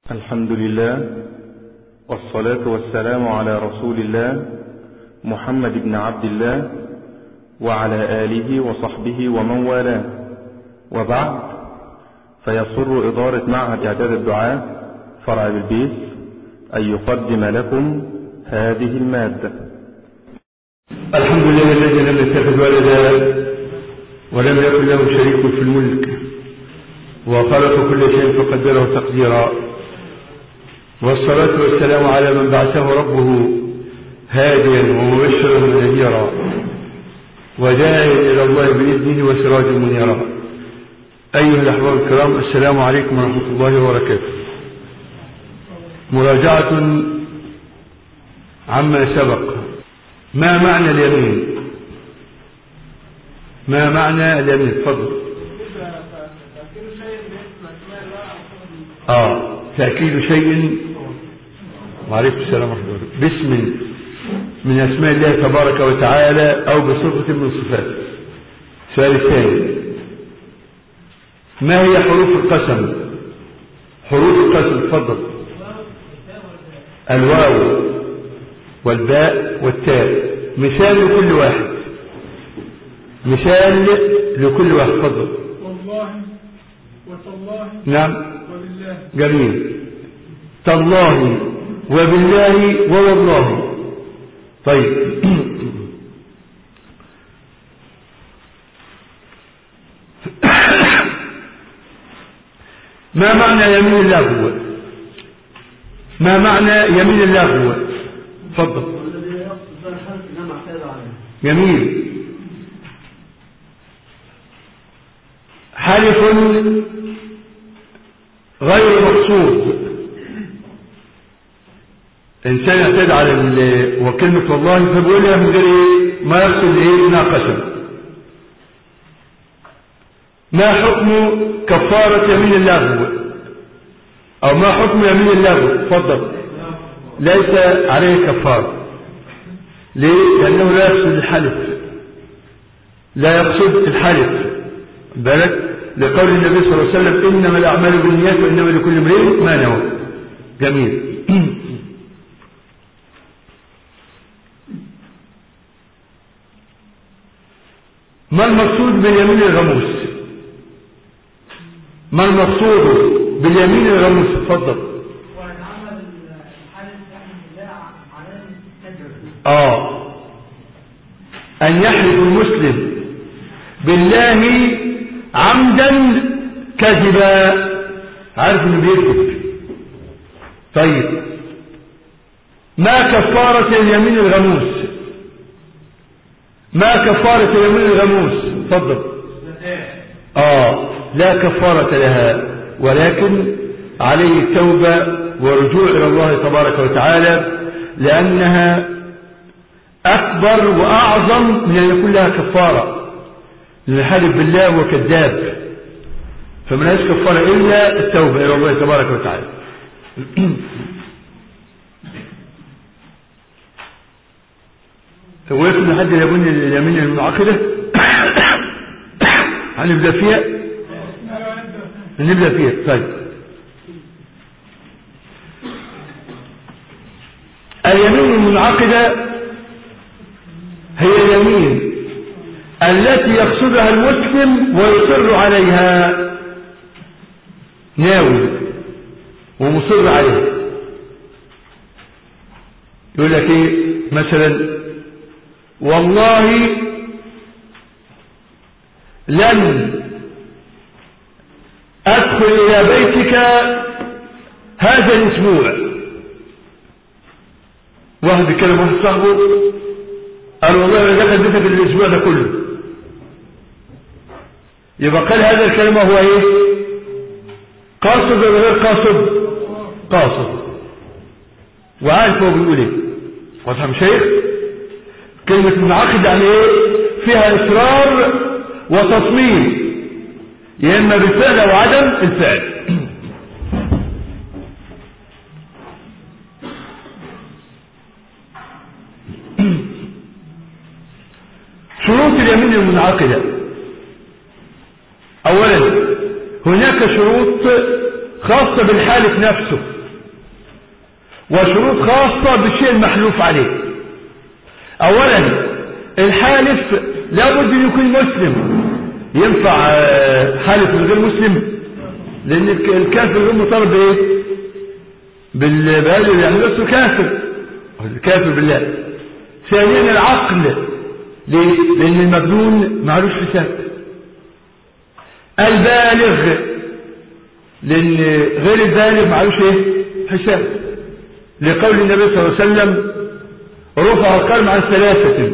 الحمد لله والصلاة والسلام على رسول الله محمد بن عبد الله وعلى آله وصحبه ومن والاه وبعد فيسر إدارة معهد إعداد الدعاء فرع بالبيت أن يقدم لكم هذه المادة الحمد لله الذي لم يتخذ ولدا ولم يكن له شريك في الملك وخلق كل شيء فقدره تقديرا والصلاة والسلام على من بعثه ربه هاديا ومبشرا ونذيرا وداعيا إلى الله بإذنه وسراجا منيرا أيها الأحباب الكرام السلام عليكم ورحمة الله وبركاته مراجعة عما سبق ما معنى اليمين ما معنى اليمين تفضل اه تأكيد شيء وعليكم السلام ورحمة الله باسم من أسماء الله تبارك وتعالى أو بصفة من صفاته السؤال الثاني ما هي حروف القسم حروف القسم تفضل الواو والباء والتاء مثال لكل واحد مثال لكل واحد تفضل والله وتالله نعم وبالله جميل تالله وبالله ووالله طيب ما معنى يمين اللغو ما معنى يمين اللغو تفضل والذي يقصد الحلف انما اعتاد عليه جميل حلف غير مقصود انسان اعتاد على ال- وكلمة والله فبيقولها من غير ايه ما يقصد ايه انها قسم ما حكم كفارة يمين اللغو او ما حكم يمين اللغو تفضل ليس عليه كفارة ليه لانه لا يقصد الحلف لا يقصد الحلف بالك لقول النبي صلى الله عليه وسلم انما الاعمال بالنيات وانما لكل امرئ ما نوى جميل ما المقصود باليمين الغموس ما المقصود باليمين الغموس تفضل ويتعمل الحلف يحمل الله على الكذب اه ان يحلف المسلم بالله عمدا كذبا عارف انه بيكذب طيب ما كفارة اليمين الغموس ما كفارة اليمين الغموس تفضل اه لا كفارة لها ولكن عليه التوبة ورجوع الى الله تبارك وتعالى لانها اكبر واعظم من ان يكون لها كفارة لان الحالف بالله هو كذاب فمن لهاش كفارة الا التوبة الى الله تبارك وتعالى وقفنا لحد اليمين اليمين المنعقدة هنبدأ فيها نبدأ فيها طيب اليمين المنعقدة هي اليمين التي يقصدها المسلم ويصر عليها ناوي ومصر عليها يقول لك ايه مثلا والله لن ادخل الى بيتك هذا الاسبوع واحد بيكلم واحد صاحبه قال والله انا دخل بيتك الاسبوع ده كله يبقى قال هذا الكلمة هو ايه قاصد ولا غير قاصد قاصد وعارف هو بيقول ايه واضح يا مشايخ كلمة منعقد يعني ايه فيها اصرار وتصميم يا اما بالفعل او عدم الفعل شروط اليمين المنعقدة اولا هناك شروط خاصة بالحالف نفسه وشروط خاصة بالشيء المحلوف عليه اولا الحالف لابد ان يكون مسلم ينفع آه، حالف من غير مسلم لان الك- الكافر غير مطالب بايه بالبالغ يعني نفسه كافر الكافر بالله ثانيا العقل ليه لان المجنون معلوش حساب البالغ لان غير البالغ معلوش ايه حساب لقول النبي صلى الله عليه وسلم رفع القلم عن ثلاثة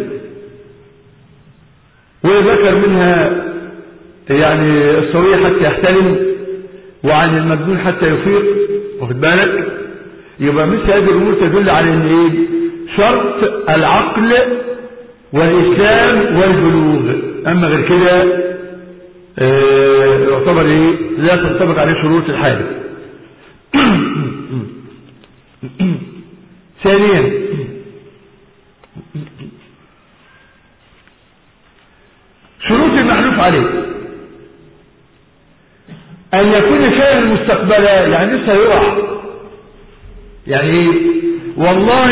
وذكر منها يعني الصوية حتى يحتلم وعن المجنون حتى يفيق واخد بالك يبقى مثل هذه الامور تدل على ان ايه شرط العقل والاسلام والبلوغ اما غير كده آه، يعتبر ايه لا تنطبق عليه شروط الحالة ثانيا شروط المحلوف عليه أن يكون شيئا مستقبلا يعني لسه يقع يعني ايه والله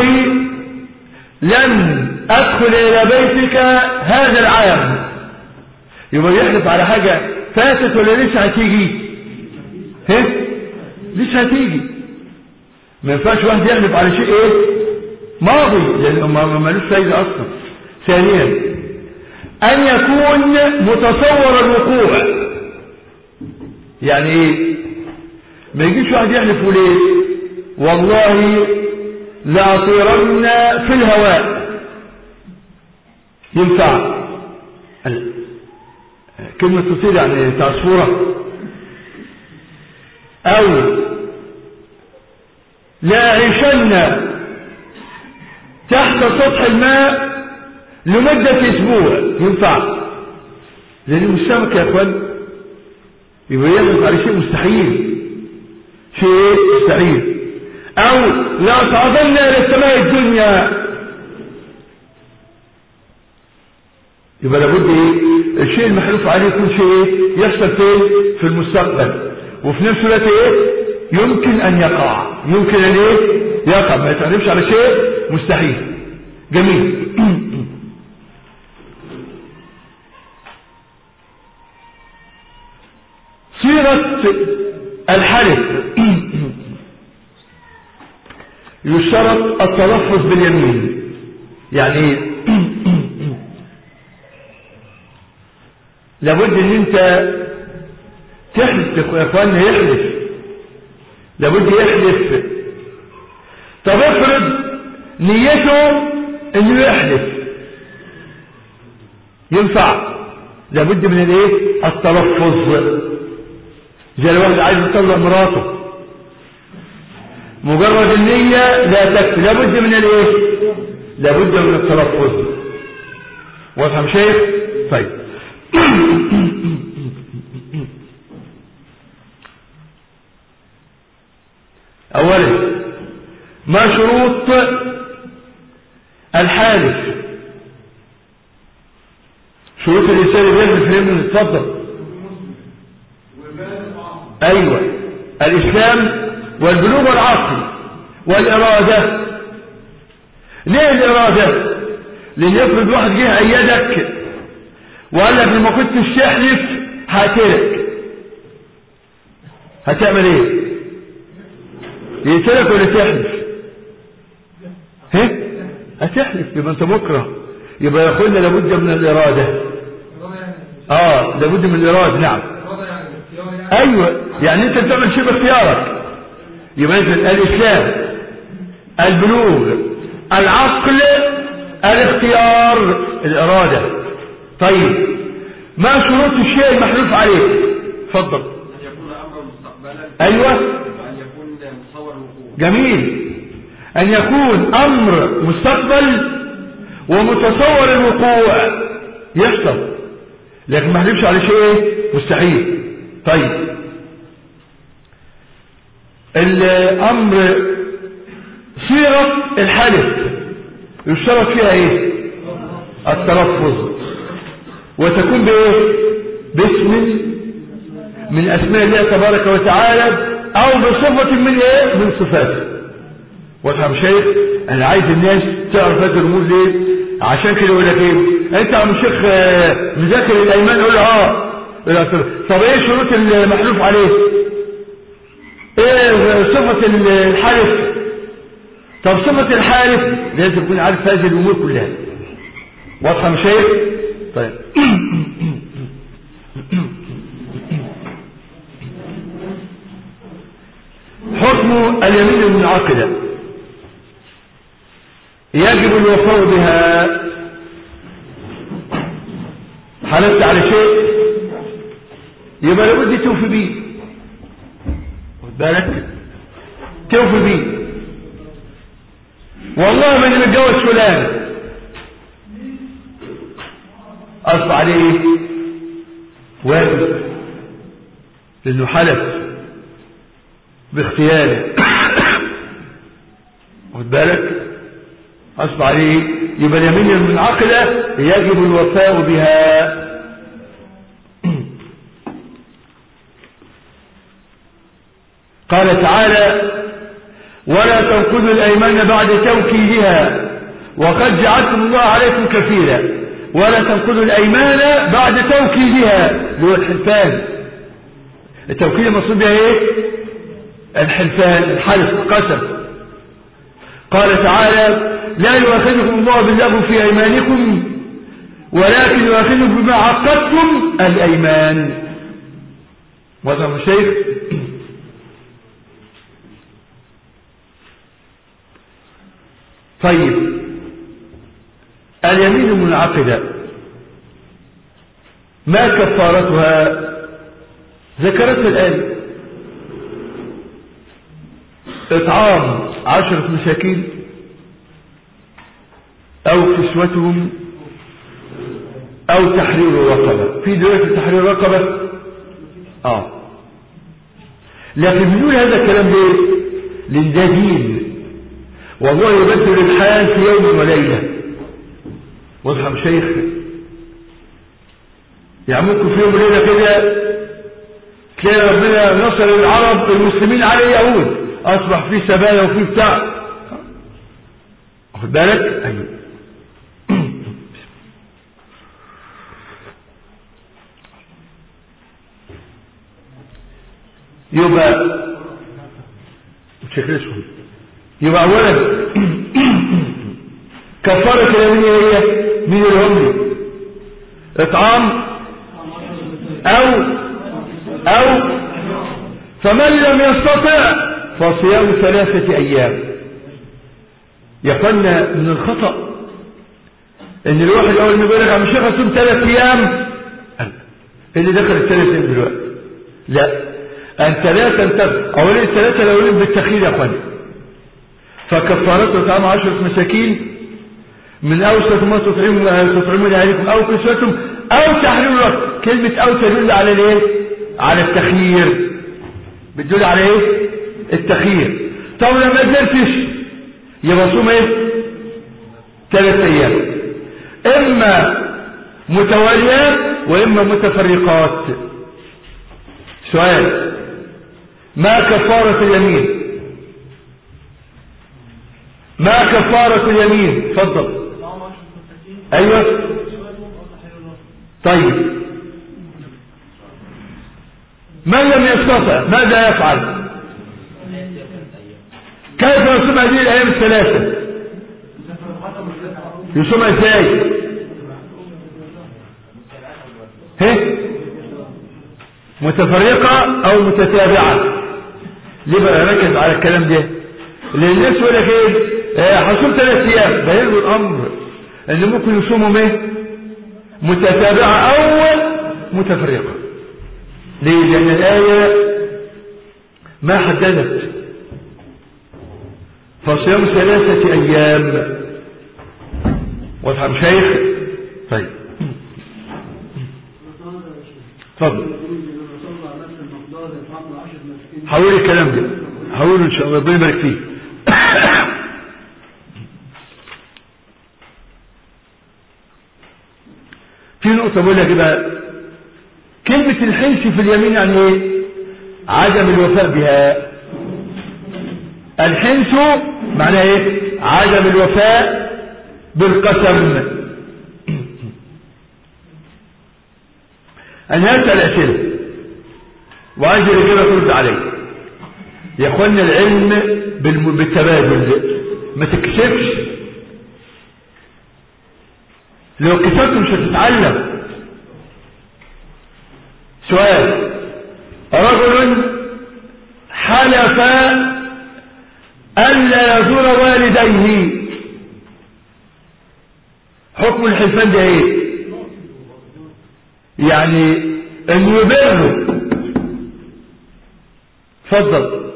لن أدخل إلى بيتك هذا العام يبقى يحلف على حاجة فاتت ولا لسه هتيجي ها لسه هتيجي ما ينفعش واحد يحلف على شيء ايه ماضي لأنه ما ما- ملوش فايدة أصلا ثانيا أن يكون متصور الوقوع يعني ايه ما يجيش واحد يحلف يقول ايه والله لأطيرن في الهواء ينفع ال- كلمة تطير يعني تعصفورة أو لا عيشن تحت سطح الماء لمدة أسبوع ينفع لأنه السمك يا أخوان يبقى يغلق على شيء مستحيل شيء مستحيل أو لا تعظمن إلى السماء الدنيا يبقى لابد ايه الشيء المحلوف عليه يكون شيء ايه يحصل فين في المستقبل وفي نفس الوقت ايه يمكن ان يقع يمكن ان ايه يقع ما يتعرفش على شيء مستحيل جميل صيغة الحلف يشترط التلفظ باليمين يعني ايه لابد ان انت تحلف يا اخوانا يحلف لابد يحلف طب افرض نيته انه يحلف ينفع لابد من الايه التلفظ زي الواحد عايز يطلق مراته مجرد النية لا تكفي لابد من الايه لابد من التلفظ وافهم شيخ طيب اولا ما شروط الحالف شروط الانسان اللي بيعمل فهم اتفضل ايوه الاسلام والبلوغ والعقل والاراده ليه الاراده لان يفرض واحد جه ايدك وقال لك لما كنتش تحلف هقتلك هتعمل ايه يقتلك ولا تحلف ها هتحلف يبقى انت مكره يبقى يا اخوانا لابد من الاراده اه لابد من الاراده نعم ايوه يعني انت بتعمل شيء باختيارك يبقى اذا الاسلام البلوغ العقل الاختيار الاراده طيب ما شروط الشيء المحلوف عليه اتفضل أن يكون أمرا مستقبلا ايوه وأن يكون مصور الوقوع جميل ان يكون امر مستقبل ومتصور الوقوع يحصل لكن ما حلفش على شيء إيه؟ مستحيل طيب الامر صيغه الحلف يشترط فيها ايه التلفظ وتكون بايه باسم من اسماء الله تبارك وتعالى او بصفه من ايه من صفاته واضح يا شيخ انا عايز الناس تعرف هذه الامور ليه عشان كده يقول لك ايه انت يا عم شيخ آه، مذاكر الايمان يقول له اه يقول لك طب ايه شروط المحلوف عليه ايه صفة الحالف طب صفة الحالف لازم تكون عارف هذه الامور كلها واضحه يا شيخ طيب حكم اليمين المنعقدة يجب الوفاء بها حلفت على شيء يبقى لابد توفي بيه خد بالك توفي بيه والله من متجوز فلان اصبح عليه ايه واجب لانه حلف باختياره خد بالك اصبح عليه يبقى اليمين المنعقده يجب الوفاء بها قال تعالى ولا تنقضوا الايمان بعد توكيدها وقد جعلتم الله عليكم كفيلا ولا تنقضوا الايمان بعد توكيدها اللي هو الحلفان التوكيد المقصود بها ايه الحلفان الحلف القسم قال تعالى لا يؤاخذكم الله باللغو في ايمانكم ولكن يؤاخذكم بما عقدتم الايمان وضع الشيخ طيب اليمين المنعقدة ما كفارتها ذكرتها الآن إطعام عشرة مساكين أو كسوتهم أو تحرير رقبة في دلوقتي تحرير رقبة آه لكن بنقول هذا الكلام ليه لأن ده دين والله يبدل الحال في يوم وليلة واضح يا شيخ يعني ممكن في يوم وليلة كده تلاقي ربنا نصر العرب المسلمين على اليهود اصبح في سبايا وفي بتاع واخد بالك ايوه يبقى بشكل اسود يبقى اولا كفارة اليمين هي مين الهم اطعام او او فمن لم يستطع فصيام ثلاثة ايام يقلنا من الخطأ ان الواحد اول ما يقول لك عم شيخ اصوم ثلاث ايام اللي دخل الثلاث ايام دلوقتي لا ان ثلاثة انت اولا الثلاثة الاولين بالتخيل يا اخواني فكفارته طعام عشرة مساكين من اوسط ما تطعمون تطعمون عليكم او كسوتهم او تحرير رقبه كلمة او تدل على الايه على التخيير بتدل على ايه التخيير طب لما قدرتش يبقى صوم ايه ثلاث ايام اما متواليات واما متفرقات سؤال ما كفارة اليمين ما كفارة اليمين تفضل ايوه طيب من لم يستطع ماذا يفعل كيف يصوم هذه الايام الثلاثه يصومها ازاي هي متفرقه او متتابعه ليه بقى ركز على الكلام ده لان الناس يقول لك ايه آه، هصوم ثلاث ايام بين الامر ان ممكن يصوموا ايه متتابعه او متفرقه ليه لان الايه ما حددت فصيام ثلاثه ايام واضح يا شيخ طيب اتفضل حول الكلام ده حول ان شاء الله ربنا يبارك فيه في نقطة بقول لك بقى كلمة الحنس في اليمين يعني ايه عدم الوفاء بها الحنس معناه ايه عدم الوفاء بالقسم انا هسأل اسئلة وعايز الرجالة ترد علي يا اخوانا العلم بالم- بالتبادل ما تكسبش لو كسبت مش هتتعلم سؤال رجل حلف ألا يزور والديه حكم الحلفان ده ايه يعني انه يبره اتفضل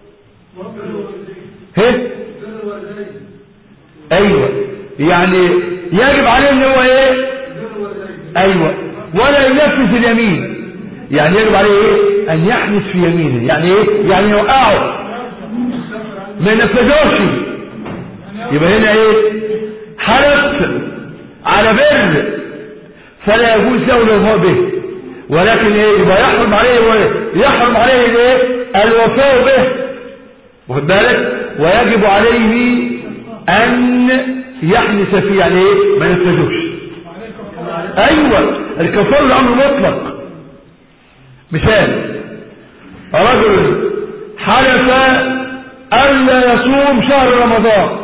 ايه ايوه يعني يجب عليه ان هو ايه ايوه ولا ينفذ اليمين يعني يجب عليه ايه ان يحنث في يمينه يعني ايه يعني يوقعه ما ينفذوش يبقى هنا ايه حلف على بر فلا يجوز له الوفاء به ولكن ايه يبقى يحرم عليه وإيه؟ يحرم عليه الايه الوفاء به واخد بالك ويجب عليه ان يحنث فيه يعني ايه ما ينفذوش ايوه الكفار الامر مطلق مثال رجل حلف الا يصوم شهر رمضان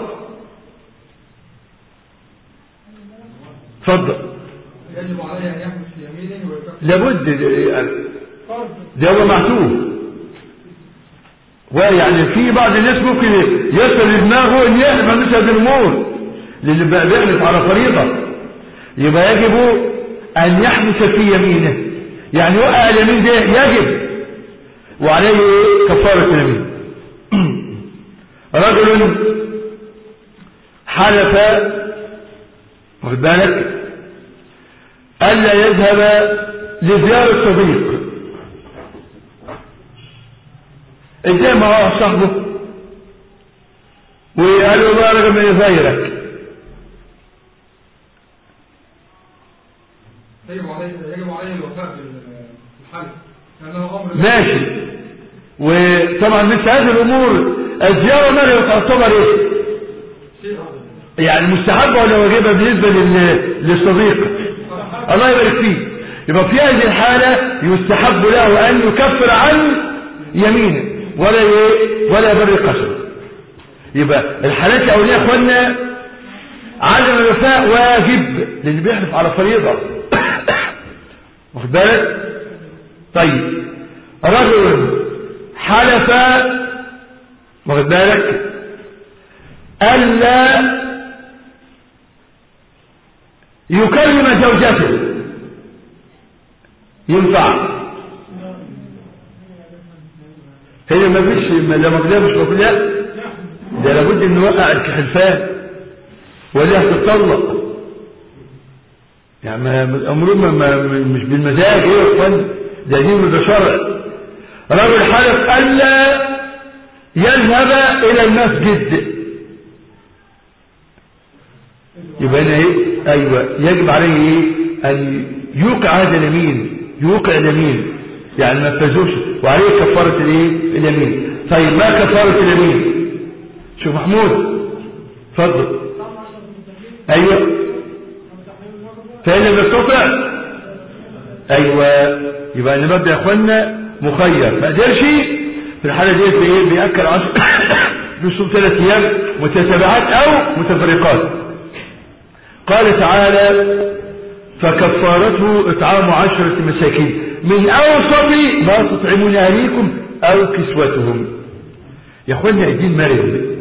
اتفضل يجب عليه ان يحمل في يمينه ويكفر لابد فرض ده هو معتوه ويعني في بعض الناس ممكن يصل لدماغه ان يحمل مثل هذه الامور للي بقى بيحلف على فريضه يبقى يجب ان يحنث في يمينه يعني وقع اليمين ده يجب وعليه إيه؟ كفاره اليمين رجل حلف واخد بالك الا يذهب لزياره صديق ازاي ما هو صاحبه وقال له بقى رجل من يزيرك يجب عليه يجب عليه الوفاء بالحلف لانه امر ماشي وطبعا مثل هذه الامور الزياره ما تعتبر ايه شيء هذا يعني مستحبه ولا واجبه بالنسبه لل- للصديق الله يبارك فيه يبقى في هذه الحاله يستحب له ان يكفر عن يمينه ولا ي- ولا يبر قسم يبقى الحالات الاوليه يا اخوانا عدم الوفاء واجب للي بيحلف على فريضه واخد بالك طيب رجل حلف واخد بالك ألا يكلم زوجته ينفع هي ما فيش لما كده مش بقول لا ده لابد ان نوقع الحلفان ولا هتطلق يعني ما- ما- الامور ما- ما- مش بالمزاج ايه يا اخوان ده دين وده شرع رجل حلف الا يذهب الى المسجد يبقى هنا ايه ايوه يجب عليه ايه ان يوقع هذا اليمين يوقع اليمين يعني ما تفزوش وعليه كفاره الايه اليمين طيب ما كفاره اليمين شوف محمود اتفضل ايوه فإن لم يستطع ايوه يبقى انا ببدا يا اخوانا مخير ما قدرش في الحاله ديت ايه بياكل عشر بيصوم ثلاث ايام متتابعات او متفرقات قال تعالى فكفارته اطعام عشرة مساكين من اوسط ما تطعمون اهليكم او كسوتهم يا اخوانا الدين مرض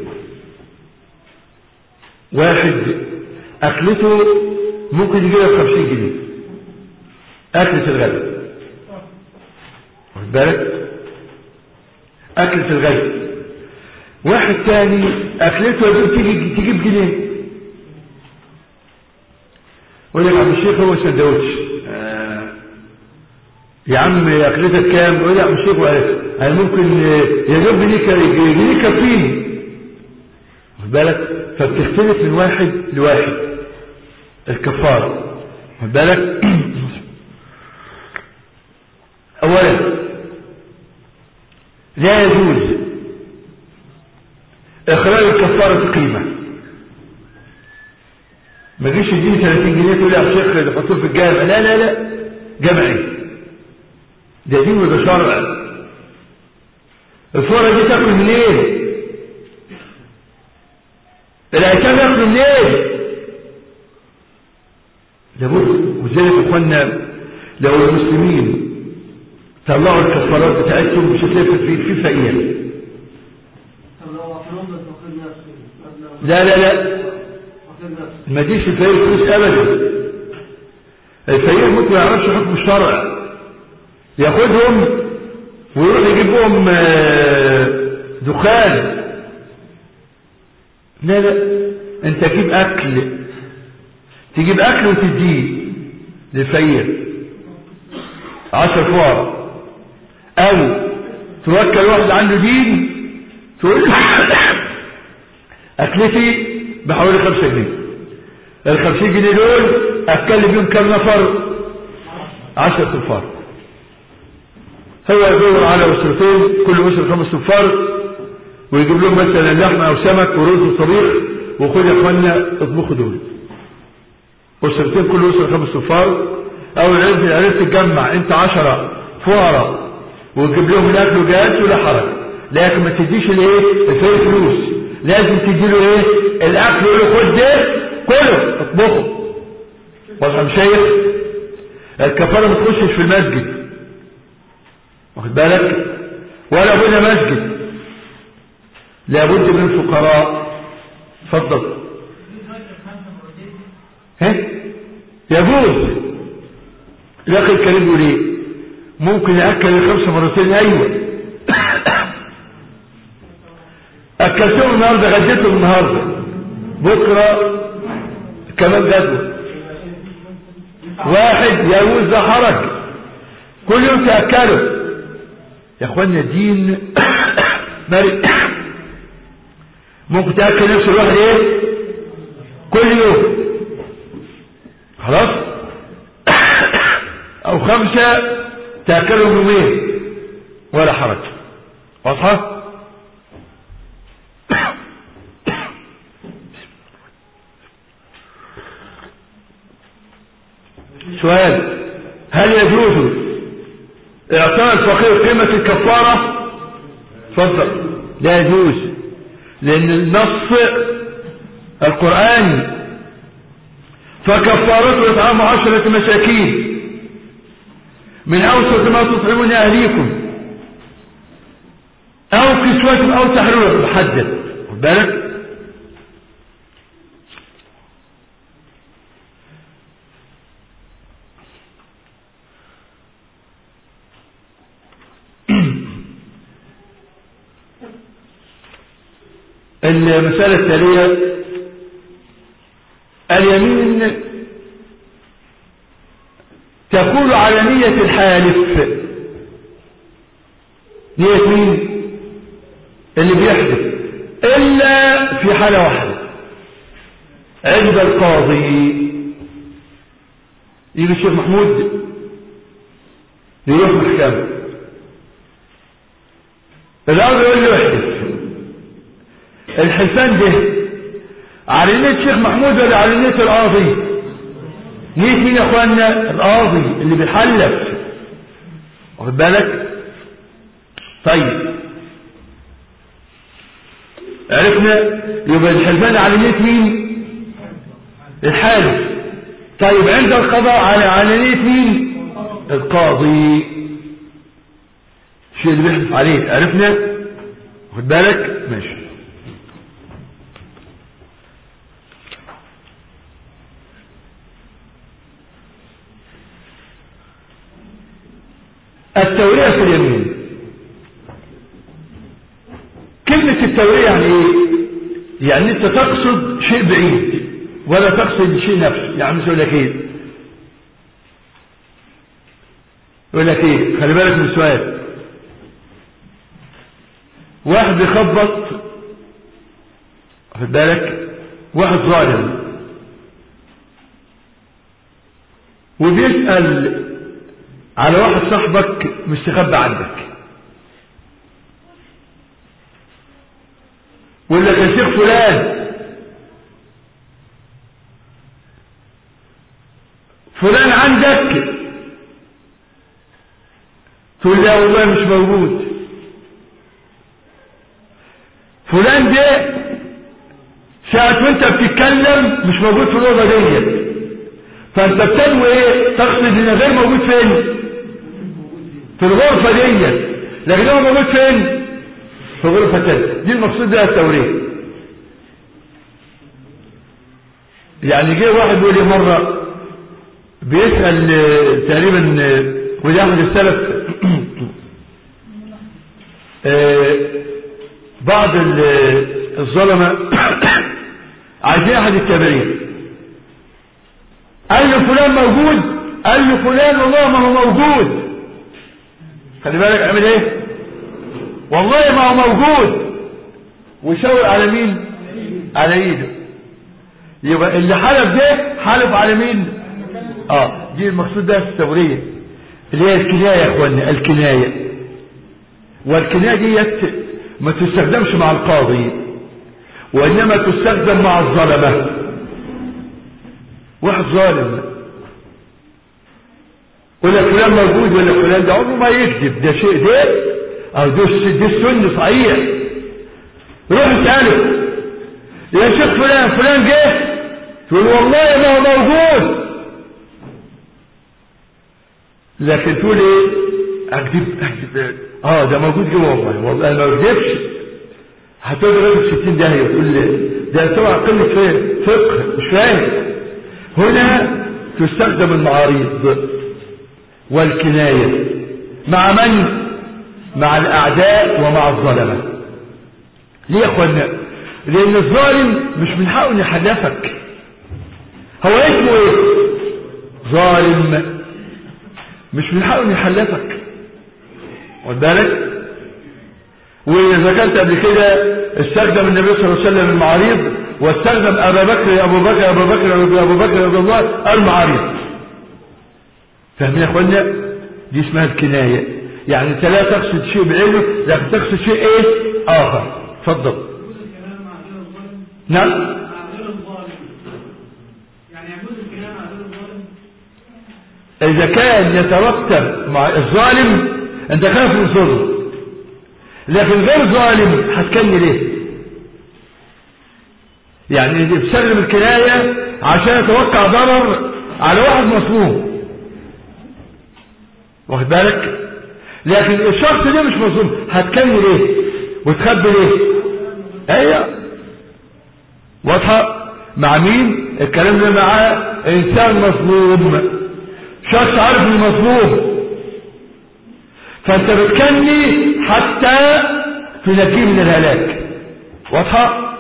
واحد اكلته ممكن يجي له 50 جنيه اكلة الغداء واخد بالك اكلة الغداء واحد تاني اكلته دي تيجي تجيب جنيه يقول لك يا عم الشيخ هو سندوتش آه. يا عم اكلتك كام يقول لي يا عم الشيخ وقال انا ممكن آه، يا دوب جنيه ك- جنيه كفيني واخد بالك فبتختلف من واحد لواحد الكفاره واخد بالك اولا لا يجوز اخراج الكفارة قيمة ما جيش يديني 30 جنيه تقول لي يا شيخ اللي حطوه في الجامع لا لا لا جمعي ده دين وده شرع الفورة دي تاكل منين الايتام ياكلوا منين لابد وذلك اخوانا لو المسلمين طلعوا الكفارات بتاعتهم مش هتلاقي في في فقير طب لو عطيناهم للفقير نفسه قبل لا لا لا فقير نفسه ما ديش الفقير فلوس ابدا الفقير ممكن ما يعرفش حكم الشرع ياخدهم ويروح يجيب لهم آه، دخان لا لا انت تجيب اكل تجيب اكل وتديه للفقير عشر فوار او توكل واحد عنده دين تقول له اكلتي بحوالي خمسة جنيه الخمسين جنيه دول اتكلم بيهم كم نفر عشر تنفار هو يدور على اسرتين كل اسره خمس تنفار ويجيب لهم مثلا لحمه او سمك ورز وطبيخ وخد يا اخوانا اطبخوا دول اسرتين كل اسره خمس تنفار او عرفت عرفت تجمع انت عشرة فقراء وتجيب لهم الاكل وجاهز ولا حرج لكن ما تديش الايه الفرق فلوس لازم تدي له ايه الاكل يقول له خد ده كله اطبخه واضح يا شيخ الكفاره ما تخشش في المسجد واخد بالك ولا بنا مسجد لابد من فقراء اتفضل ها يجوز الاخ الكريم يقول ايه ممكن ياكل الخمسه مرتين ايوه اكلتهم النهارده غديتهم النهارده بكره كمان جدول واحد يجوز ده حرج كل يوم تاكله يا اخوانا دين مرئ ممكن تاكل نفس الواحد ايه كل يوم خلاص او خمسة تاكلهم يومين ولا حرج واضحة سؤال هل يجوز اعطاء الفقير قيمة الكفارة تفضل لا يجوز لان النص القرآني فكفارته اطعام عشرة مساكين من اوسط ما تطعمون اهليكم او كسوتهم او تحرير محدد خد بالك المسألة التالية اليمين تكون على نية الحالف نية مين اللي بيحدث إلا في حالة واحدة عند القاضي يجي الشيخ محمود يروح محكمة الأول يقول له احدث الحسان ده على نية الشيخ محمود ولا على نية القاضي نية مين يا اخوانا القاضي اللي بيحلف واخد بالك طيب عرفنا يبقى الحلفان على نية مين الحالف طيب عند القضاء على على نية مين القاضي الشيء اللي بيحلف عليه عرفنا واخد بالك ماشي التورية في اليمين كلمة التورية يعني ايه يعني انت تقصد شيء بعيد ولا تقصد شيء نفسه يعني مش يقول لك ايه يقول لك ايه خلي بالك من السؤال واحد بيخبط واخد بالك واحد ظالم وبيسأل على واحد صاحبك مستخبى عندك ولا يا شيخ فلان فلان عندك تقول لا والله مش موجود فلان ده ساعة وانت بتتكلم مش موجود في الأوضة دي فانت بتنوي ايه تقصد ان غير موجود فين في الغرفة دي لكن هو موجود فين في غرفة تانية دي المقصود بها التوريه يعني جه واحد بيقول لي مرة بيسأل آه، تقريبا آه، ودي احمد السلف آه، بعض ال- الظلمة عايزين احد التمارين قال له فلان موجود قال له فلان والله ما هو موجود خلي بالك عمل ايه والله ما هو موجود وشاور على مين على ايده يبقى اللي حلف ده حلف على مين اه دي المقصود ده التوريه اللي هي الكنايه يا اخوانا الكنايه والكنايه ديت ما تستخدمش مع القاضي وانما تستخدم مع الظلمه واحد ظالم ولا فلان موجود ولا فلان ده عمره ما يكذب ده شيء ده او ده ده السن صحيح روح اساله يا شيخ فلان فلان جه تقول والله ما هو موجود لكن تقول ايه اكذب اكذب اه ده موجود جوه والله والله ما اكذبش هتقول راجل 60 داهيه وتقول لي ده طبعا قله فهم فقه مش فاهم هنا تستخدم المعاريض والكنايه مع من مع الاعداء ومع الظلمه ليه يا اخوانا لان الظالم مش من حقه ان يحلفك هو اسمه ايه ظالم مش من حقه ان يحلفك واخد بالك واذا كانت قبل كده استخدم النبي صلى الله عليه وسلم المعاريض واستخدم ابا بكر يا ابو بكر يا ابو بكر يا ابو بكر رضي الله المعاريض فاهمين يا اخوانا دي اسمها الكنايه يعني انت لا تقصد شيء بعلمه لكن تقصد شيء ايه اخر اتفضل يجوز الكلام مع غير الظالم نعم مع غير الظالم يعني يجوز الكلام مع غير الظالم اذا كان يترتب مع الظالم انت خايف من ظلم لكن غير ظالم هتكني ليه يعني بتسلم الكناية عشان يتوقع ضرر على واحد مظلوم واخد بالك لكن الشخص ده مش مظلوم هتكني ليه وتخبي ليه ايوه واضحه مع مين الكلام ده مع انسان مظلوم شخص عارف انه مظلوم فانت بتكني حتى تنجيه من الهلاك واضحه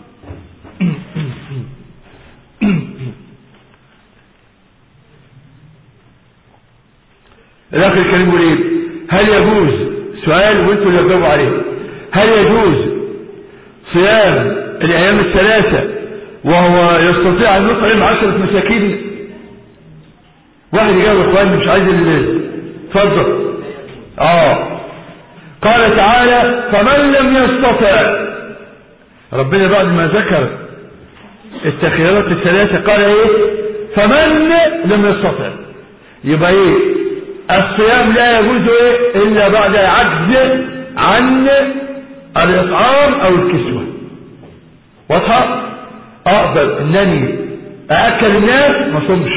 الاخر الكريم يقول ايه هل يجوز سؤال وانتوا اللي تجاوبوا عليه هل يجوز صيام الايام الثلاثه وهو يستطيع ان يطعم عشره مساكين واحد يجاوب يا اخواني مش عايز اللي اتفضل اه قال تعالى فمن لم يستطع ربنا بعد ما ذكر التخيرات الثلاثة قال ايه فمن لم يستطع يبقى ايه الصيام لا يجوز ايه الا بعد عجز عن الاطعام او الكسوة واضحة اقدر انني ااكل الناس ما صمش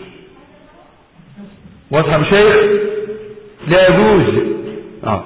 واضحة يا مشايخ لا يجوز اه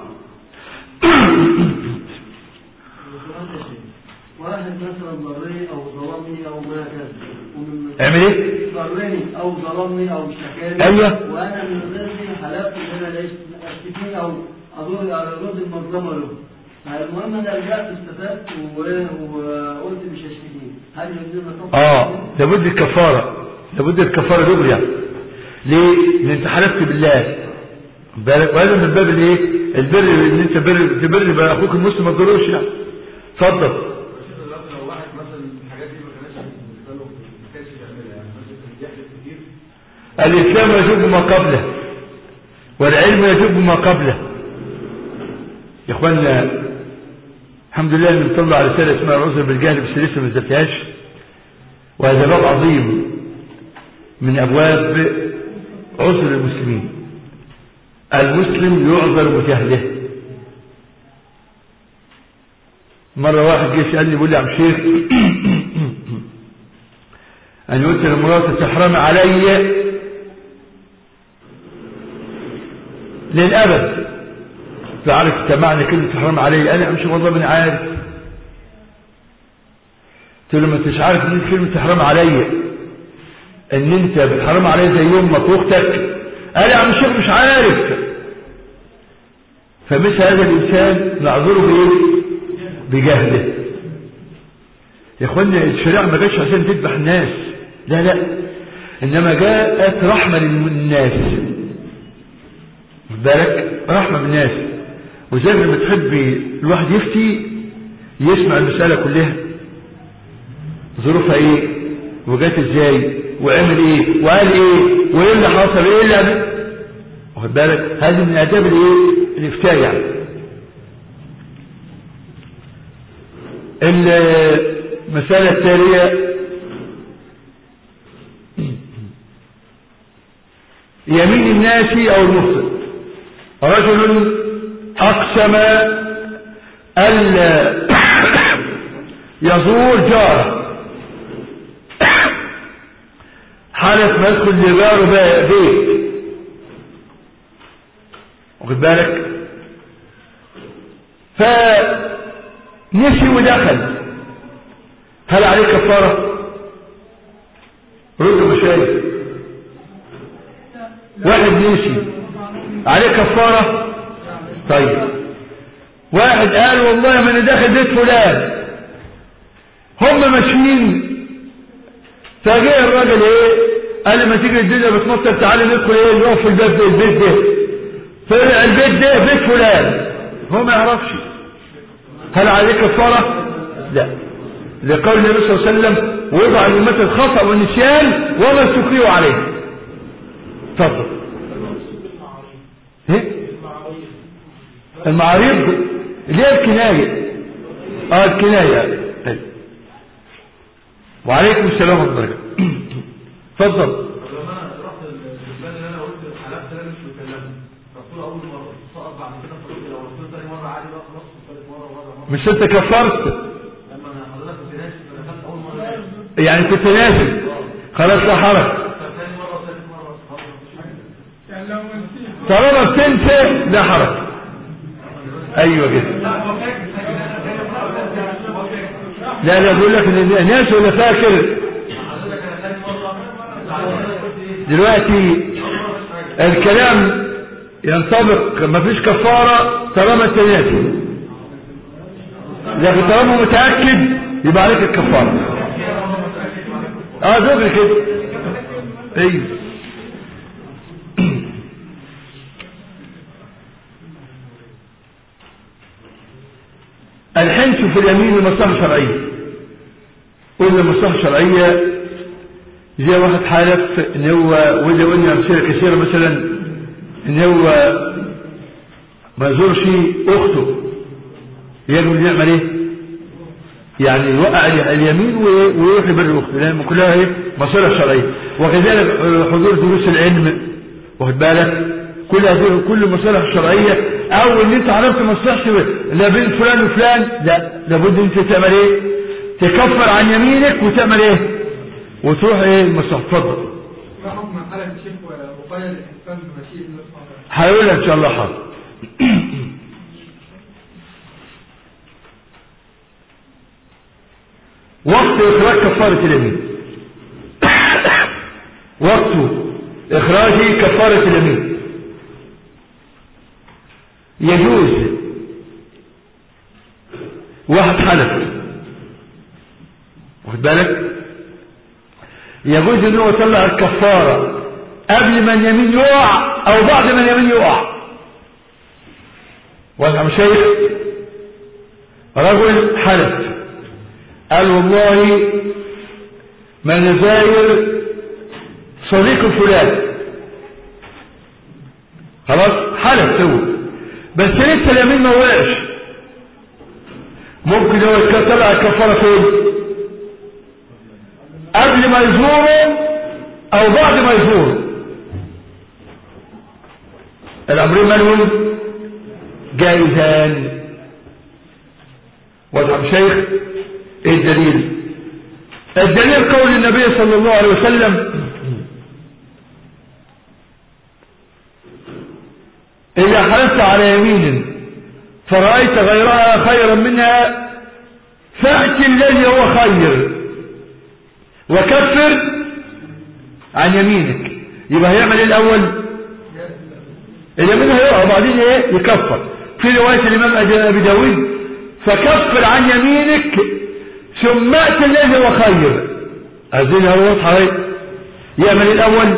واحد مثلا ضرني او ظلمني او ما كان ومن اعمل ايه ضرني او ظلمني او شكاني أيوة. وانا من غيري حلفت ان انا ليش اشتكي او اضر على الرد المنظمه له المهم انا رجعت استفدت و- وقلت مش هشتكي هل يجوز ان أطبق اه لابد الكفارة لابد الكفارة دغري يعني ليه؟ لان انت حلفت بالله بالك وهذا من باب الايه؟ البر ان انت بر تبر بقى اخوك المسلم ما تضروش يعني اتفضل لو واحد مثلا الحاجات دي ما كانش بالنسبه له ما كانش بيعملها يعني مثلا كان بيحلف كتير الاسلام يجوب ما قبله والعلم يجوب ما قبله يا اخوانا الحمد لله ان مطلع رسالة اسمها العذر بالجهل بس لسه ما نزلتهاش وهذا باب عظيم من ابواب عذر المسلمين المسلم يعذر بجهله مرة واحد جه سألني بيقول لي يا عم شيخ أنا قلت لمراتي تحرم علي للأبد تعرف تمعني كلمة تحرم علي أنا أمشي والله من عارف قلت له ما انتش عارف ان كلمة تحرم علي ان انت بتحرم علي زي امك واختك قال يا عم الشيخ مش عارف فمثل هذا الانسان نعذره بايه بجهله يا اخوانا الشريعه ما جاتش عشان تذبح الناس لا لا انما جاءت رحمه للناس خد بالك رحمه بالناس وزي ما تحبي الواحد يفتي يسمع المساله كلها ظروفها ايه وجات ازاي وعمل ايه وقال ايه وايه اللي حصل ايه اللي قبل واخد بالك هذه من اداب الايه الافتاء يعني المسألة التالية يمين الناس أو المخطئ رجل أقسم ألا يزور جاره حالة ما يدخل لجاره بيت واخد بالك فنسي ودخل هل عليه كفارة رد مشايخ واحد نسي عليه كفارة طيب واحد قال والله ما انا داخل بيت فلان هم ماشيين فجاء الراجل ايه قال لما تيجي الدنيا بتمطر تعالى ندخل ايه نقف في الباب ده البيت ده طلع البيت ده بيت فلان هو ما يعرفش هل عليه كفاره لا لقول النبي صلى الله عليه وسلم وضع لأمة الخطأ والنسيان وما استكرهوا عليه تفضل ايه المعاريض اللي هي الكناية اه الكناية طيب. وعليكم السلام ورحمة الله تفضل لما انا رحت البلد اللي انا قلت حلفت انا مش بكلمه رحت له اول مره سقط بعد كده فقلت لو رحت له ثاني مره عادي بقى خلاص ثالث مره ورابع مره مش انت كفرت لما انا حضرتك كنت ناسي فدخلت اول مره ناسي يعني كنت ناسي خلاص لا حرج ثاني مره وثالث مره خلاص مفيش حاجه يعني لو نسيت طالما بتنسى لا حرج ايوه كده لا لا بقول لك ان ناس ولا فاكر دلوقتي الكلام ينطبق مفيش كفارة طالما انت ناسي لكن طالما متأكد يبقى عليك الكفارة اه دغري كده ايوه الحنس في اليمين لمصلحة شرعية قلنا المصلحة شرعية زي واحد حالف ان هو وده قلنا امثله كثيره مثلا ان هو ما يزورش اخته يجب ان يعمل ايه يعني يوقع اليمين ويروح يبر اخته لان كلها ايه مصالح شرعيه وكذلك حضور دروس العلم واخد بالك كل هذه كل مصالح شرعيه او ان انت عرفت مصلحتي لا بين فلان وفلان لا لابد انت تعمل ايه تكفر عن يمينك وتعمل ايه وتروح ايه المصلحه اتفضل ما حكم حالة الشيخ وقال الإنسان بمشيئة الله سبحانه وتعالى هقول ان شاء الله حاضر وقت اخراج كفارة اليمين وقت اخراج كفارة اليمين يجوز واحد حلف واخد بالك يجوز ان هو يطلع الكفارة قبل ما اليمين يقع او بعد ما اليمين يقع وانا شيخ رجل حلف قال والله ما نزاير صديق فلان خلاص حلف هو بس لسه اليمين ما وقعش ممكن هو يطلع الكفارة فين قبل ما يزوره او بعد ما يزوره الامرين مالهم جائزان واضح شيخ ايه الدليل الدليل قول النبي صلى الله عليه وسلم إذا حلفت على يمين فرأيت غيرها خيرا منها فأت الذي هو خير وكفر عن يمينك يبقى هيعمل ايه الأول اليمين هيقع وبعدين ايه يكفر في رواية الإمام أبي داود فكفر عن يمينك ثم أت الذي هو خير أذن هو واضحة اهي يعمل ايه الأول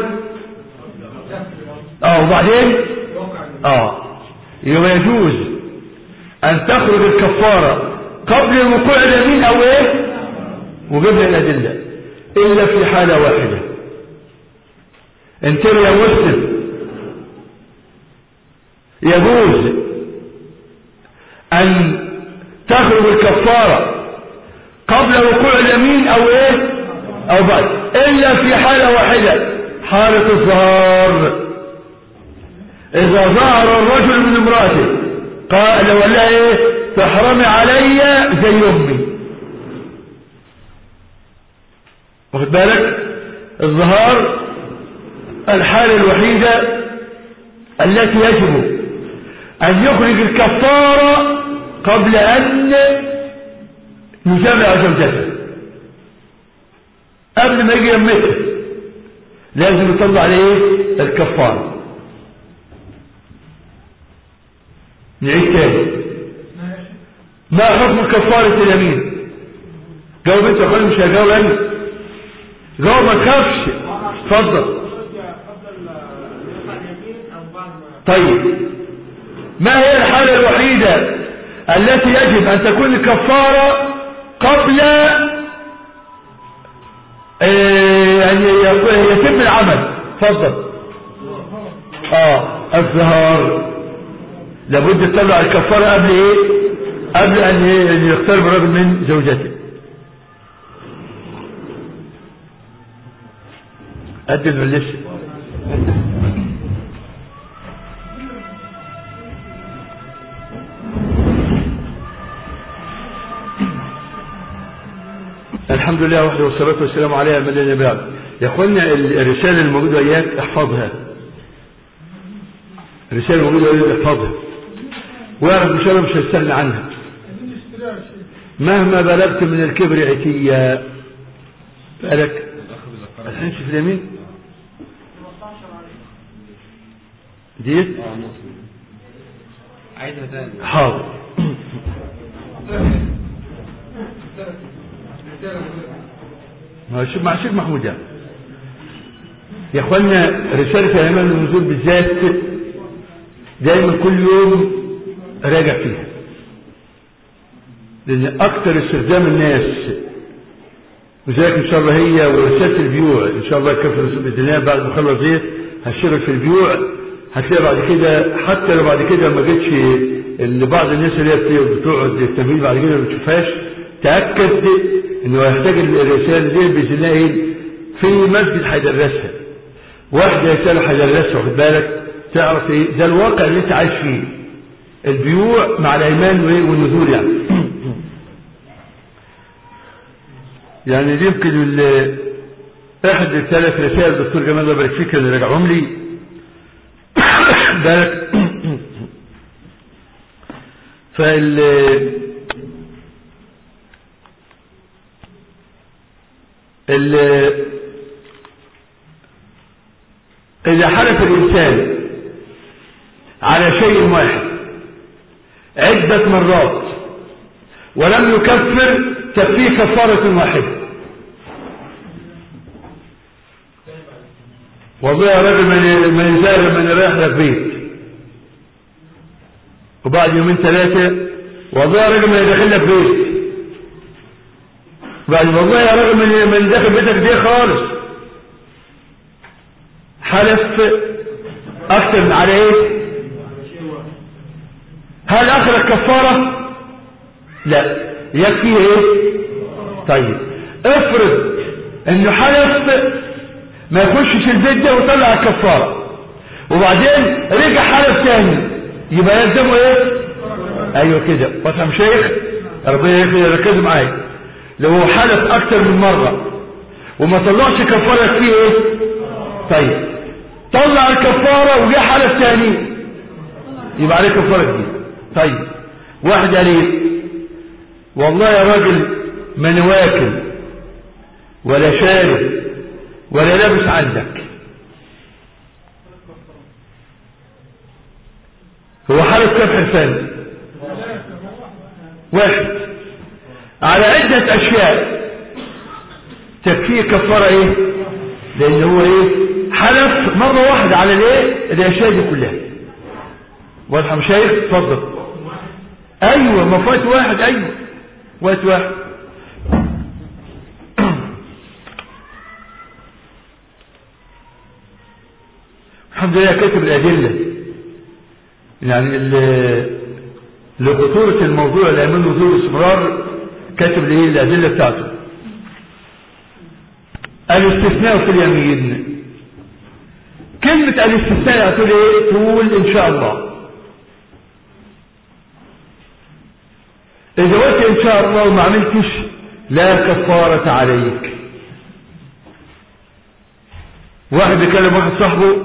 اه وبعدين اه يبقى يجوز ان تخرج الكفارة قبل وقوع اليمين او ايه وقبل الادلة الا في حالة واحدة انتبه يا مسلم يجوز ان تخرج الكفارة قبل وقوع اليمين او ايه او بعد الا في حالة واحدة حالة الظهار اذا ظهر الرجل من امراته قال ولا ايه تحرمي علي زي امي واخد بالك الظهار الحالة الوحيدة التي يجب ان يخرج الكفارة قبل ان يجامع زوجته قبل ما يجي يمته لازم يطلع عليه الكفاره نعيد تاني ما حكم كفارة اليمين جاوب انت اخواني مش هجاوب انا جاوب ما تخافش اتفضل طيب ما هي الحالة الوحيدة التي يجب ان تكون الكفارة قبل يعني يتم العمل اتفضل اه الظهار لابد تطلع الكفارة قبل ايه قبل ان إيه؟ يقترب الرجل من زوجته قدم لسه الحمد لله وحده والصلاة والسلام عليها من النبي يا اخوانا الرسالة الموجودة اياك احفظها الرسالة الموجودة اياك احفظها واعرف ان شاء الله مش هستغنى عنها مهما بلغت من الكبر عتيا بالك الحين في اليمين ديت عايزها تاني حاضر مع الشيخ محمود يعني يا اخوانا رسالة ايمان النزول بالذات دايما كل يوم راجع فيها لان اكتر استخدام الناس وذلك ان شاء الله هي ورسالة البيوع ان شاء الله كفر باذن الله بعد ما اخلص ديت هشتغل في البيوع هتلاقي بعد كده حتى لو بعد كده ما جتش ان بعض الناس اللي هي بتقعد التمرين بعد كده ما بتشوفهاش تاكد انه هيحتاج الرساله دي باذن الله في مسجد هيدرسها واحد رساله هيدرسها واخد بالك تعرف ايه ده الواقع اللي انت عايش فيه البيوع مع الايمان والنزول يعني يعني دي يمكن احد الثلاث رسائل الدكتور جمال الله يبارك فيك اللي رجعهم لي بالك فال ال إذا حلف الإنسان على شيء واحد عدة مرات ولم يكفر تكفيه كفارة واحدة والله يا راجل من يزال من يريح لك بيت وبعد يومين ثلاثة والله يا راجل من يدخل لك بيت بعد والله يا راجل من من داخل بيتك دي خالص حلف اكتر من على ايه هل اخرج كفارة لا يكفي ايه طيب افرض انه حلف ما يخشش البيت ده وطلع الكفارة وبعدين رجع حلف تاني يبقى يلزمه ايه ايوه كده فاهم شيخ ربنا يركزوا معايا لو هو حلف اكتر من مرة وما طلعش كفارة فيه ايه طيب طلع الكفارة وجاء حلف تاني يبقى عليه كفارة جديدة طيب واحد قال ايه والله يا راجل ما انا واكل ولا شارب ولا لابس عندك هو حالة كم حرفان واحد على عدة اشياء تكفيه كفارة ايه لان هو ايه حلف مرة واحدة على الايه الاشياء دي كلها واضحة مشايخ اتفضل ايوه ما فات واحد ايوه فات واحد الحمد لله كاتب الأدلة يعني لخطورة الموضوع اللي يعمل له استمرار كاتب ليه الأدلة بتاعته الاستثناء في اليمين كلمة الاستثناء هتقول ايه تقول ان شاء الله اذا قلت ان شاء الله وما عملتش لا كفارة عليك واحد بيكلم واحد صاحبه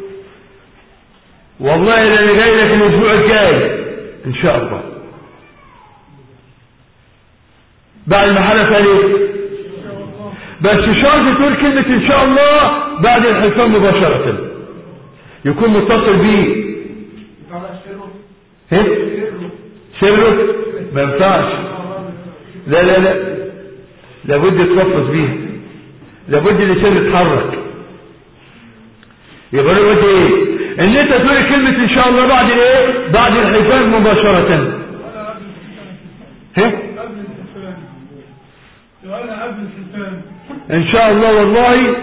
والله انا جاي لك الاسبوع الجاي ان شاء الله بعد ما حلف عليه بس شرط تقول كلمة ان شاء الله بعد الحلفان مباشرة يكون متصل بيه ايه سره ما ينفعش لا لا لا لابد تلفظ بيه لابد اللسان يتحرك يبقى لابد ايه ان انت تقول كلمة ان شاء الله بعد ايه بعد الحلفان مباشرة ايه ان شاء الله والله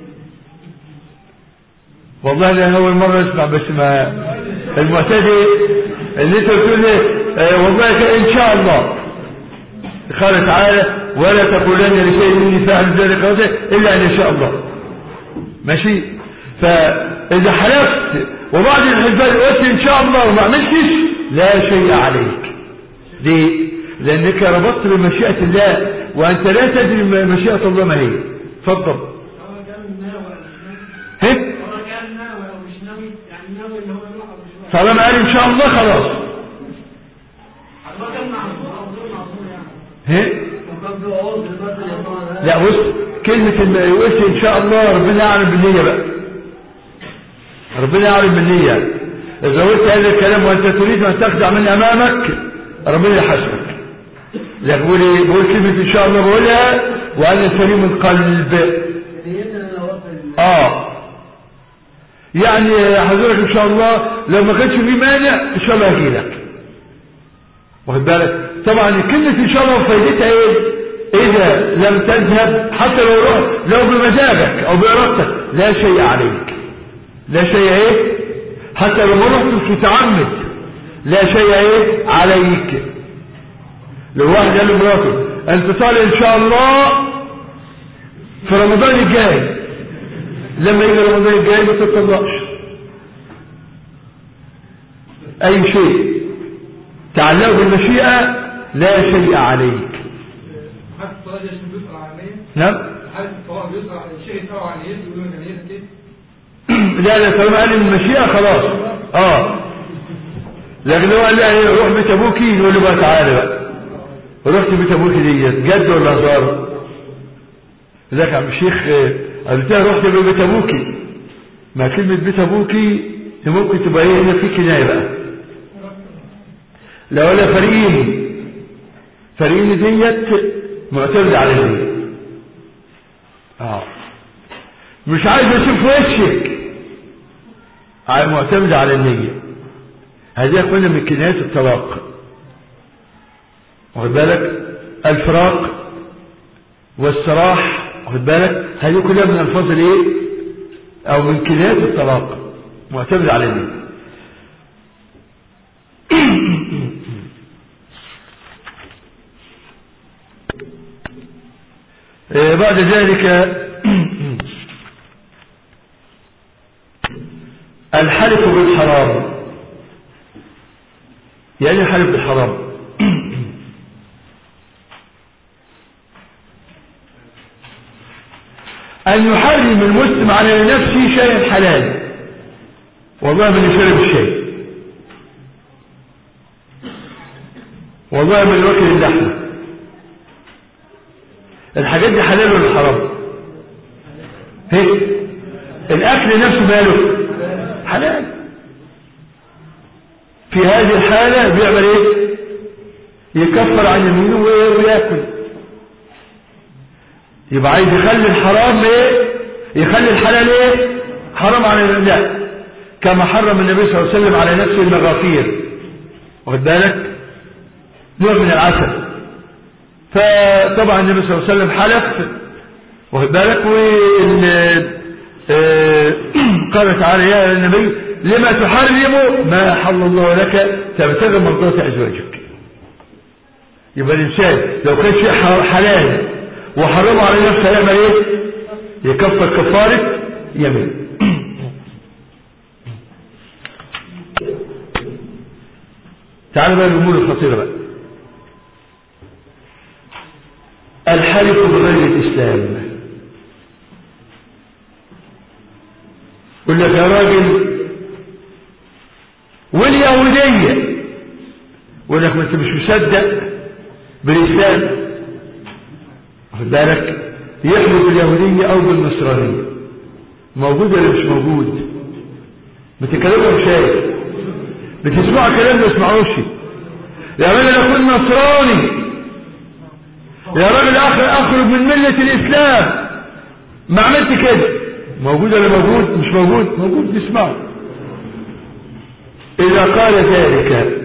والله انا اول مرة اسمع بس ما المعتاد ايه اللي انت بتقول ايه اه والله ان شاء الله قال تعالى ولا تقولن لشيء اني فاعل ذلك غدا الا ان شاء الله ماشي فاذا حلفت وبعد الحلفان قلت ان شاء الله وما عملتش لا شيء عليك ليه لانك ربطت بمشيئة الله وانت لا تدري مشيئة الله ما هي اتفضل هيك طالما قال ان شاء الله خلاص هيك لا بص كلمة الوقت ان شاء الله ربنا يعلم بالنية بقى ربنا يعلم بالنية اذا قلت هذا الكلام وانت تريد ان تخدع من امامك ربنا يحاسبك لا بقول ايه بقول كلمة ان شاء الله بقولها وانا سليم القلب اه يعني حضرتك ان شاء الله لو ما كانش في مانع ان شاء الله هجي لك واخد بالك طبعا كلمة ان شاء الله فايدتها ايه اذا لم تذهب حتى لو رحت لو بمزاجك او بارادتك لا شيء عليك لا شيء ايه حتى لو ما رحت تتعمد لا شيء ايه عليك لو واحد قال لمراته انت طالع ان شاء الله في رمضان الجاي لما يجي رمضان الجاي ما تطلقش اي شيء تعلقوا بالمشيئة لا شيء عليك حد الصلاة دي عشان بيسرع عليا نعم حد الصلاة بيسرع الشيء يسرع على نيته ويقول لك نيتك ايه لا لا طالما قال المشيئة خلاص اه لكن لو قال لي يعني روح بيت ابوكي يقول له بقى تعالى بقى رحت بيت ابوكي ديت جد ولا هزار ذاك عم الشيخ قلت له رحت بيت ابوكي ما كلمة بيت ابوكي ممكن تبقى ايه هنا في كناية بقى لو ولا فريقين فريقين ديت معتمد على النية اه مش عايز اشوف وشك معتمد على النية هذه قلنا من كنايات الطلاق واخد بالك الفراق والسراح واخد بالك هذه كلها من الفاظ الايه او من كنايات الطلاق معتمد على النية آه، بعد ذلك الحلف بالحرام يعني الحلف بالحرام أن يحرم المسلم على نفسه شيئا حلال والله من يشرب الشيء والله من وكل اللحمة الحاجات دي حلال ولا حرام هيك الأكل نفسه ماله حلال في هذه الحالة بيعمل ايه يكفر عن يمينه ويأكل يبقى عايز يخلي الحرام ايه يخلي الحلال ايه حرام على لا كما حرم النبي صلى الله عليه وسلم على نفسه المغافير واخد بالك نوع من العسل فطبعا النبي صلى الله عليه وسلم حلف واخد بالك وال آه، قال تعالى يا النبي لما تحرم ما حل الله لك تبتغي مرضات ازواجك يبقى الانسان لو كان شيء حلال وحرمه على نفسه يعمل ايه يكفر كفاره يمين تعال بقى الامور الخطيره بقى الحلف بغير الاسلام يقول لك يا راجل واليهوديه يقول لك ما انت مش مصدق بالاسلام واخد بالك يحلف باليهوديه او بالنصرانيه موجود ولا مش موجود بتكلموا شايف بتسمعوا كلام ما يسمعوش يا راجل اكون نصراني يا راجل اخر اخرج من مله الاسلام ما عملت كده موجود ولا موجود مش موجود موجود بيسمعوا اذا قال ذلك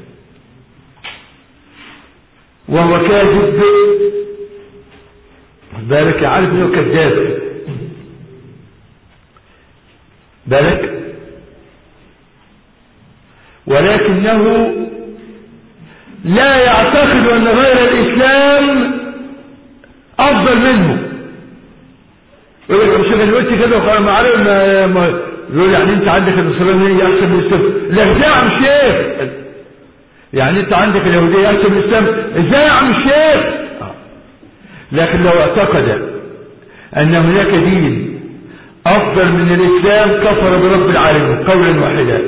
وهو كاذب بالك عارف انه كذاب بالك ولكنه لا يعتقد ان غير الاسلام افضل منه يقول لك مش انا قلت كده وخلاص ما عارف ما يقول يعني انت عندك النصرانيه احسن من الاسلام لا ازاي يا عم الشيخ يعني انت عندك اليهوديه احسن من الاسلام ازاي يا عم الشيخ لكن لو اعتقد ان هناك دين افضل من الاسلام كفر برب العالمين قولا واحدا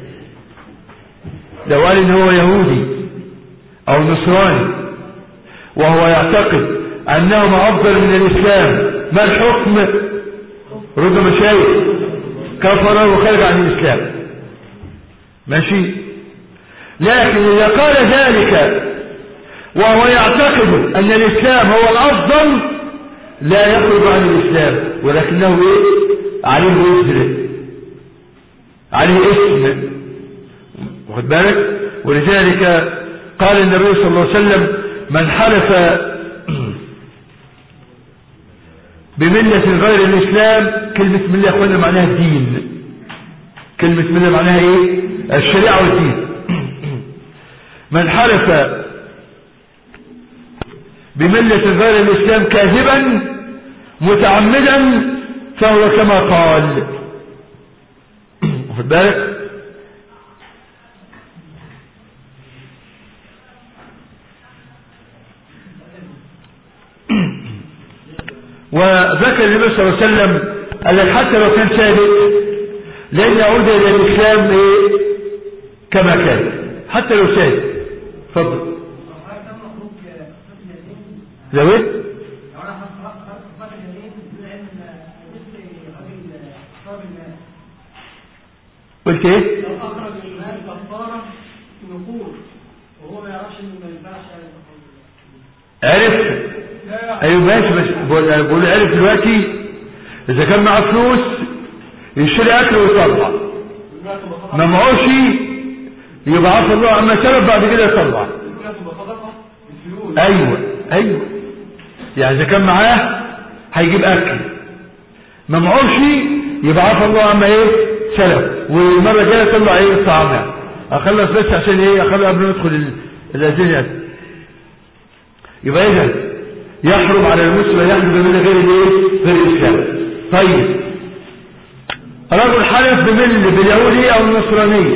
لو قال ان هو يهودي او نصراني وهو يعتقد انهما افضل من الاسلام ما الحكم رد مشايخ كفر وخرج عن الاسلام ماشي لكن اذا قال ذلك وهو يعتقد ان الاسلام هو الافضل لا يخرج عن الاسلام ولكنه ايه عليه وزر عليه اسم واخد بالك ولذلك قال النبي صلى الله عليه وسلم من حلف بملة غير الإسلام كلمة ملة يا أخوانا معناها الدين كلمة ملة معناها إيه الشريعة والدين من حلف بملة غير الإسلام كاذبا متعمدا فهو كما قال واخد بالك وذكر النبي صلى الله عليه وسلم قال لك حتى لو كان ثابت لن يعود الى الاسلام ايه كما كان حتى لو ثابت اتفضل لو ايه قلت ايه لو اخرج المال كفاره نقود وهو ما يعرفش انه ما ينفعش عرف ايوه ماشي بس بقول بقول عرف دلوقتي اذا كان معاه فلوس يشتري اكل ويطلع ما معهوش يبقى عفى الله عما سبب بعد كده يطلع ايوه ايوه يعني اذا كان معاه هيجيب اكل ما معهوش يبقى عفى الله عما ايه سلف والمره الجايه يطلع ايه الطعام يعني اخلص بس عشان ايه اخلص قبل ما ندخل الاذان يبقى اذا يحرم على المسلم أن يحلف بملة غير الايه غير الإسلام طيب رجل حلف بملة باليهودية أو النصرانية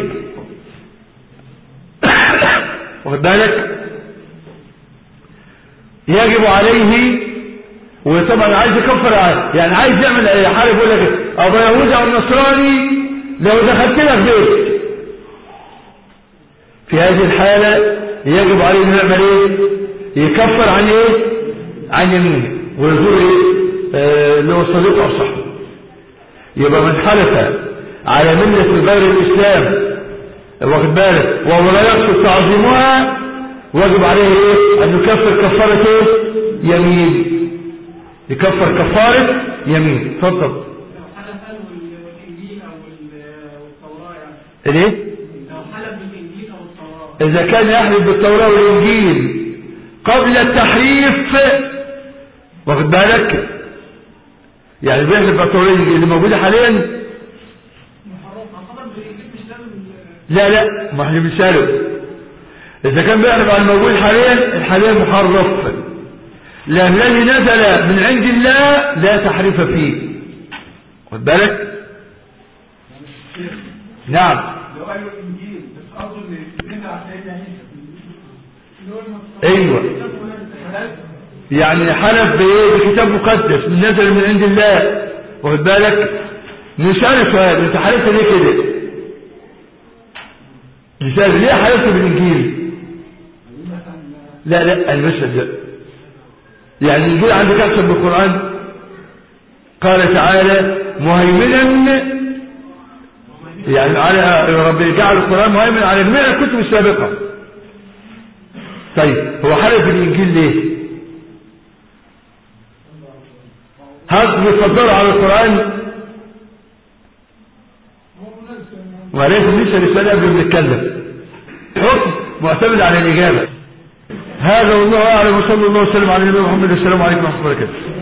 واخد بالك يجب عليه وطبعا عايز يكفر عنه يعني عايز يعمل ايه حارب يقول لك ابو يهودي او نصراني لو دخلت لك بيت في هذه الحالة يجب عليه انه يعمل ايه يكفر عن ايه عن يمينه ويزور ايه آه، اللي هو صديقه او صاحبه يبقى من حلف على ملة غير الاسلام واخد بالك وهو لا يقصد تعظيمها واجب عليه ايه ان يكفر كفارة ايه يمين يكفر كفارة يمين اتفضل لو حلف والإنجيل أو التوراة يعني الايه لو حلف بالإنجيل أو التوراة اذا كان يحلف بالتوراة والانجيل قبل التحريف واخد بالك يعني بيحلف بالتوراة والانجيل اللي موجودة حاليا محرم حلف بالإنجيل مش لازم لا لا ما احنا بنسأله اذا كان بيحلف على الموجود حاليا الحاليا محرف لأن الذي نزل من عند الله لا تحريف فيه خد بالك نعم لو قالوا الإنجيل بس قصده إن الإنجيل على سيدنا عيسى اللي هو المصطفى ايوه يعني حلف بايه بكتاب مقدس من نزل من عند الله واخد بالك نسأل سؤال انت حلفت ليه كده نسأل ليه حلفت بالانجيل لا لا المشهد لا يعني الانجيل عندك اكثر من القرآن قال تعالى مهيمنا يعني على ربي جعل القرآن مهيمن على جميع الكتب السابقة طيب هو حلف بالانجيل ليه هل بيفضلوا على القرآن وليس نسأل السؤال قبل ما نتكلم حكم معتمد على الإجابة هذا والله أعلم وصلى الله وسلم على النبي محمد السلام عليكم ورحمة الله وبركاته